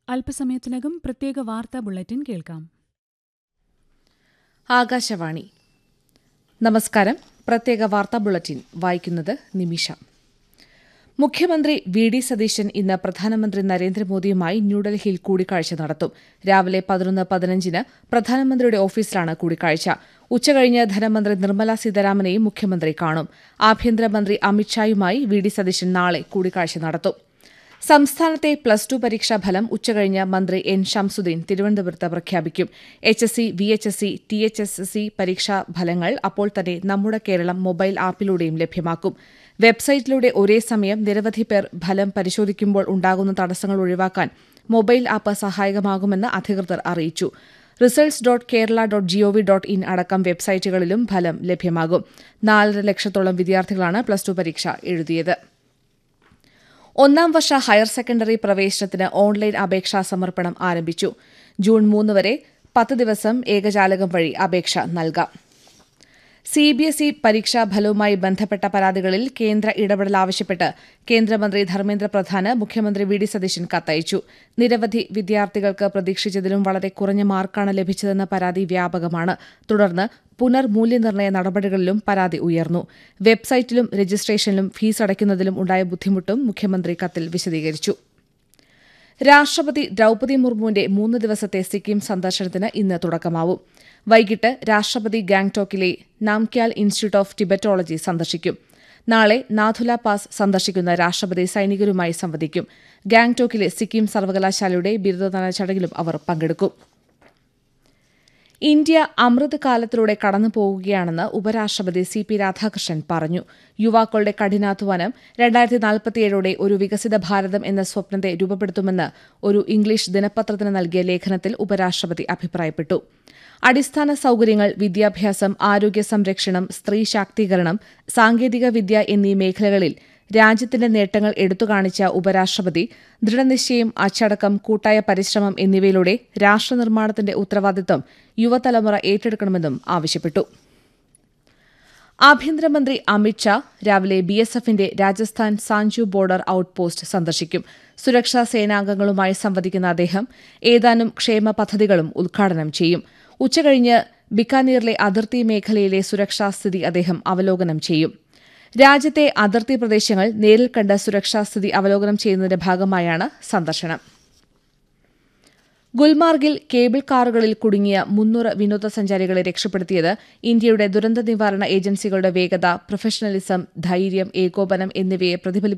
അല്പസമയത്തിനകം പ്രത്യേക വാർത്താ ബുള്ളറ്റിൻ കേൾക്കാം ആകാശവാണി നമസ്കാരം പ്രത്യേക വാർത്താ ബുള്ളറ്റിൻ വായിക്കുന്നത് നിമിഷ മുഖ്യമന്ത്രി വി ഡി സതീശൻ ഇന്ന് പ്രധാനമന്ത്രി നരേന്ദ്രമോദിയുമായി ന്യൂഡൽഹിയിൽ കൂടിക്കാഴ്ച നടത്തും രാവിലെ പതിനൊന്ന് പതിനഞ്ചിന് പ്രധാനമന്ത്രിയുടെ ഓഫീസിലാണ് കൂടിക്കാഴ്ച ഉച്ചകഴിഞ്ഞ് ധനമന്ത്രി നിർമ്മല സീതാരാമനെയും മുഖ്യമന്ത്രി കാണും ആഭ്യന്തരമന്ത്രി അമിത്ഷായുമായി വി ഡി സതീശൻ നാളെ കൂടിക്കാഴ്ച നടത്തും സംസ്ഥാനത്തെ പ്ലസ് ടു പരീക്ഷാ ഫലം ഉച്ചകഴിഞ്ഞ് മന്ത്രി എൻ ഷംസുദ്ദീൻ തിരുവനന്തപുരത്ത് പ്രഖ്യാപിക്കും H S C V H S C T H S S C പരീക്ഷാ ഫലങ്ങൾ അപ്പോൾ തന്നെ നമ്മുടെ കേരളം മൊബൈൽ ആപ്പിലൂടെയും ലഭ്യമാക്കും വെബ്സൈറ്റിലൂടെ ഒരേ സമയം നിരവധി പേർ ഫലം പരിശോധിക്കുമ്പോൾ ഉണ്ടാകുന്ന തടസ്സങ്ങൾ ഒഴിവാക്കാൻ മൊബൈൽ ആപ്പ് സഹായകമാകുമെന്ന് അധികൃതർ അറിയിച്ചു results dot Kerala dot G O V dot in അടക്കം വെബ്സൈറ്റുകളിലും ഫലം ലഭ്യമാകും നാലര ലക്ഷത്തോളം വിദ്യാർത്ഥികളാണ് പ്ലസ് ടു പരീക്ഷ എഴുതിയത് ഒന്നാം വർഷ ഹയർ സെക്കൻഡറി പ്രവേശനത്തിന് ഓൺലൈൻ അപേക്ഷാ സമർപ്പണം ആരംഭിച്ചു ജൂൺ മൂന്ന് വരെ പത്ത് ദിവസം ഏകജാലകം വഴി അപേക്ഷ നൽകാം സി ബി എസ് ഇ പരീക്ഷാ ഫലവുമായി ബന്ധപ്പെട്ട പരാതികളിൽ കേന്ദ്ര ഇടപെടൽ ആവശ്യപ്പെട്ട് കേന്ദ്രമന്ത്രി ധർമ്മേന്ദ്ര പ്രധാന് മുഖ്യമന്ത്രി വി ഡി സതീശൻ കത്തയച്ചു നിരവധി വിദ്യാർത്ഥികൾക്ക് പ്രതീക്ഷിച്ചതിലും വളരെ കുറഞ്ഞ മാർക്കാണ് ലഭിച്ചതെന്ന പരാതി വ്യാപകമാണ് തുടർന്ന് പുനർമൂല്യനിർണ്ണയ നടപടികളിലും പരാതി ഉയർന്നു വെബ്സൈറ്റിലും രജിസ്ട്രേഷനിലും ഫീസ് അടയ്ക്കുന്നതിലും ഉണ്ടായ ബുദ്ധിമുട്ടും മുഖ്യമന്ത്രി കത്തിൽ വിശദീകരിച്ചു രാഷ്ട്രപതി ദ്രൌപതി മുർമുവിന്റെ മൂന്ന് ദിവസത്തെ സിക്കിം സന്ദർശനത്തിന് ഇന്ന് തുടക്കമാവും വൈകിട്ട് രാഷ്ട്രപതി ഗാംഗ്ടോക്കിലെ നാംക്യാൽ ഇൻസ്റ്റിറ്റ്യൂട്ട് ഓഫ് ടിബറ്റോളജി സന്ദർശിക്കും നാളെ നാഥുല പാസ് സന്ദർശിക്കുന്ന രാഷ്ട്രപതി സൈനികരുമായി സംവദിക്കും ഗാംഗ്ടോക്കിലെ സിക്കിം സർവകലാശാലയുടെ ബിരുദദാന ചടങ്ങിലും അവർ പങ്കെടുക്കും ഇന്ത്യ അമൃത് കാലത്തിലൂടെ കടന്നുപോകുകയാണെന്ന് ഉപരാഷ്ട്രപതി സി പി രാധാകൃഷ്ണൻ പറഞ്ഞു യുവാക്കളുടെ കഠിനാധ്വാനം രണ്ടായിരത്തി നാൽപ്പത്തിയേഴോടെ ഒരു വികസിത ഭാരതം എന്ന സ്വപ്നത്തെ രൂപപ്പെടുത്തുമെന്ന് ഒരു ഇംഗ്ലീഷ് ദിനപത്രത്തിന് നൽകിയ ലേഖനത്തിൽ ഉപരാഷ്ട്രപതി അഭിപ്രായപ്പെട്ടു അടിസ്ഥാന സൌകര്യങ്ങൾ വിദ്യാഭ്യാസം ആരോഗ്യ സംരക്ഷണം സ്ത്രീ ശാക്തീകരണം സാങ്കേതിക വിദ്യ എന്നീ മേഖലകളിൽ രാജ്യത്തിന്റെ നേട്ടങ്ങൾ എടുത്തുകാണിച്ച ഉപരാഷ്ട്രപതി ദൃഢനിശ്ചയം അച്ചടക്കം കൂട്ടായ പരിശ്രമം എന്നിവയിലൂടെ രാഷ്ട്രനിർമ്മാണത്തിന്റെ ഉത്തരവാദിത്തം യുവതലമുറ ഏറ്റെടുക്കണമെന്നും ആവശ്യപ്പെട്ടു ആഭ്യന്തരമന്ത്രി അമിത്ഷാ രാവിലെ ബി എസ് എഫിന്റെ രാജസ്ഥാൻ സാഞ്ചു ബോർഡർ ഔട്ട്പോസ്റ്റ് സന്ദർശിക്കും സുരക്ഷാ സേനാംഗങ്ങളുമായി സംവദിക്കുന്ന അദ്ദേഹം ഏതാനും ക്ഷേമ പദ്ധതികളും ഉദ്ഘാടനം ചെയ്യും ഉച്ചകഴിഞ്ഞ് ബിക്കാനീറിലെ അതിർത്തി മേഖലയിലെ സുരക്ഷാസ്ഥിതി അദ്ദേഹം അവലോകനം ചെയ്യും രാജ്യത്തെ അതിർത്തി പ്രദേശങ്ങൾ നേരിൽ കണ്ട് സുരക്ഷാസ്ഥിതി അവലോകനം ചെയ്യുന്നതിന്റെ ഭാഗമായാണ് സന്ദർശനം ഗുൽമാർഗിൽ കേബിൾ കാറുകളിൽ കുടുങ്ങിയ മുന്നൂറ് വിനോദസഞ്ചാരികളെ രക്ഷപ്പെടുത്തിയത് ഇന്ത്യയുടെ ദുരന്ത നിവാരണ ഏജൻസികളുടെ വേഗത പ്രൊഫഷണലിസം ധൈര്യം ഏകോപനം എന്നിവയെ പ്രതിഫലിപ്പിച്ചു